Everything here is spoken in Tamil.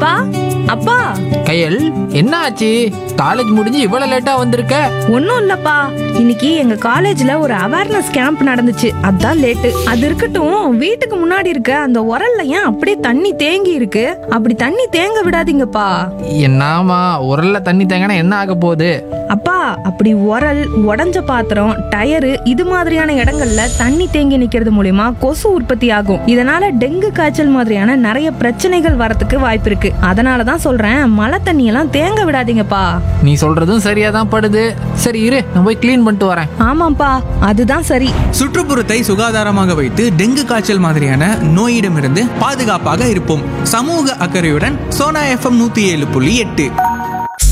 அப்பா அப்பா கையல் என்ன ஆச்சு காலேஜ் முடிஞ்சு இவ்வளவு லேட்டா வந்திருக்க ஒன்றும் இல்லப்பா இன்னைக்கு எங்க காலேஜ்ல ஒரு அவேர்னஸ் கேம்ப் நடந்துச்சு அதான் லேட்டு அது இருக்கட்டும் வீட்டுக்கு முன்னாடி இருக்க அந்த உரல்ல ஏன் அப்படியே தண்ணி தேங்கி இருக்கு அப்படி தண்ணி தேங்க விடாதீங்கப்பா என்னாமா உரல்ல தண்ணி தேங்கினா என்ன ஆக போகுது அப்பா அப்படி உரல் உடஞ்ச பாத்திரம் டயரு இது மாதிரியான இடங்கள்ல தண்ணி தேங்கி நிக்கிறது மூலியமா கொசு உற்பத்தி ஆகும் இதனால டெங்கு காய்ச்சல் மாதிரியான நிறைய பிரச்சனைகள் வரத்துக்கு வாய்ப்பு இருக்கு அதனால தான் சொல்றேன் மழை தண்ணியெல்லாம் தேங்க விடாதீங்கப்பா நீ சொல்றதும் சரியா தான் படுது சரி இரு நான் போய் க்ளீன் பண்ணிட்டு வரேன் ஆமாப்பா அதுதான் சரி சுற்றுப்புறத்தை சுகாதாரமாக வைத்து டெங்கு காய்ச்சல் மாதிரியான நோயிடமிருந்து பாதுகாப்பாக இருப்போம் சமூக அக்கறையுடன் சோனா எஃப்எம் நூத்தி ஏழு புள்ளி எட்டு